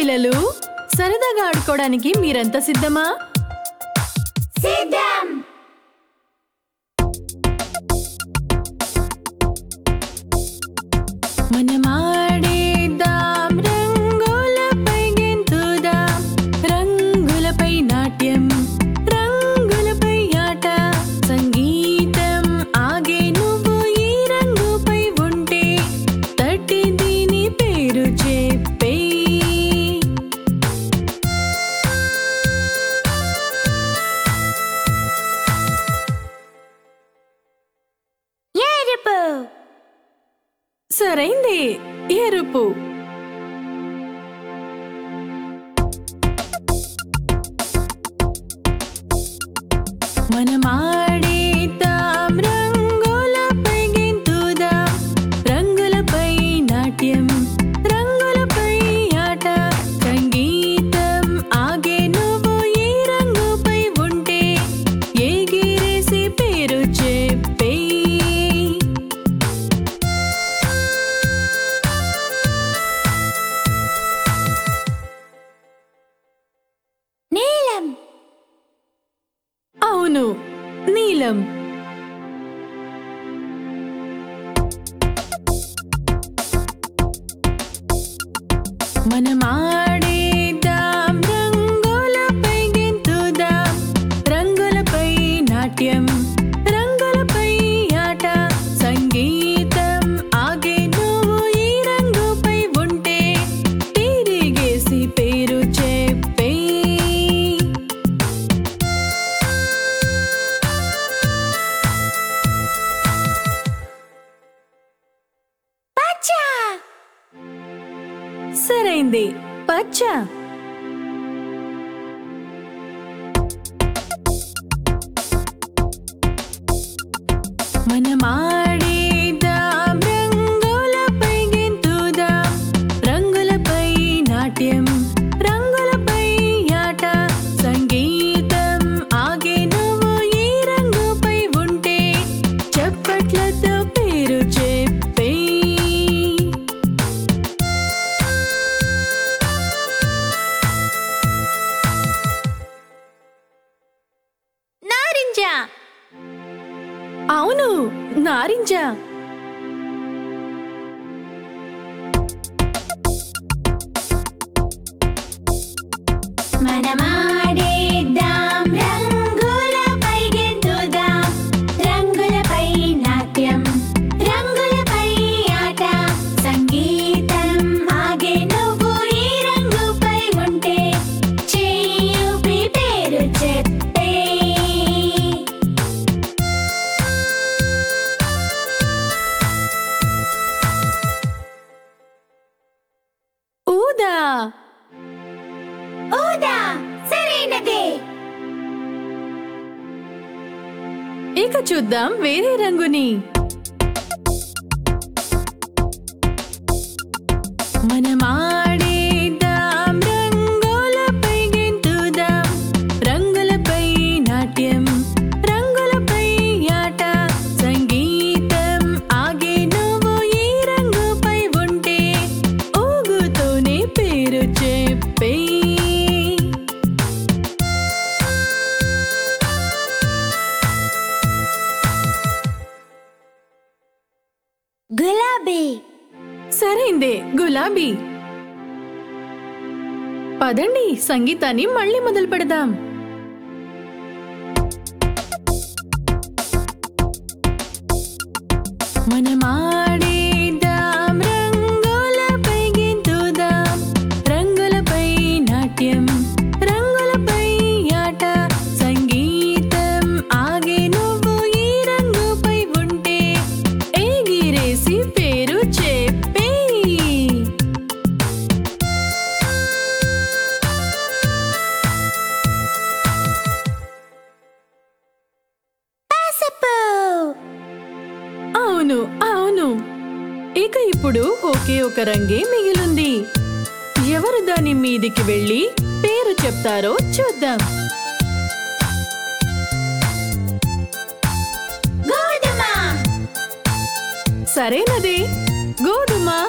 పిల్లలు సరదాగా ఆడుకోవడానికి మీరంతా సిద్ధమా సిద్ధం మనమాడేద్దాం రంగులపై గెంతుదాం రంగులపై నాట్యం రంగులపై ఆట సంగీతం ఆగే నువ్వు ఈ రంగుపై ఉంటే తట్టి దీని పేరు చెప్పే ఎరుపు సరైంది ఎరుపు మనమాడేద్దాం రంగులపై గెంతుదాం రంగులపై నాట్యం రంగులపై ఆట సంగీతం ఆగే నువ్వు ఈ రంగుపై ఉంటే ఎగిరేసి పేరు చెప్పే నీలం అవును నీలం మనమాడేద్దాం రంగులపై గెంతుదాం రంగులపై నాట్యం రంగులపై ఆట సంగీతం ఆగే నువ్వు ఈ రంగుపై ఉంటే తిరిగేసి పేరు చెప్పే పచ్చ సరైంది పచ్చ మనమాడేద్దాం రంగులపై గెంతుదాం రంగులపై నాట్యం రంగులపై ఆట సంగీతం ఆగే నువ్వు ఈ రంగుపై ఉంటే చప్పట్లతో పేరు చెప్పే నారింజ అవును నారింజ మనమాడేద్దాం రంగులపై గెంతుదాం రంగులపై నాట్యం రంగులపై ఆట సంగీతం ఆగే నువ్వు ఈ రంగుపై ఉంటే చేయూపి పేరు చెప్పే ఊదా ఊదా సరైనదే ఇక చూద్దాం వేరే రంగుని మనమాడేద్దాం రంగులపై గెంతుదాం రంగులపై నాట్యం రంగులపై ఆట సంగీతం ఆగే నువ్వు ఈ రంగుపై ఉంటే ఊగుతూనే పేరు చెప్పే గులాబీ సరైందే గులాబీ పదండి సంగీతాన్ని మళ్ళీ మొదలు పెడదాం మనమాడేద్దాం రంగులపై గెంతుదాం రంగులపై నాట్యం రంగులపై ఆట సంగీతం ఆగే నువ్వు ఈ రంగుపై ఉంటే ఎగిరేసి పేరు చెప్పే పసుపు అవును అవును ఇక ఇప్పుడు ఒకే ఒక రంగే మిగిలింది ఎవరు దాని మీదికి వెళ్ళి పేరు చెప్తారో చూద్దాం గోధుమ సరేనది గోధుమ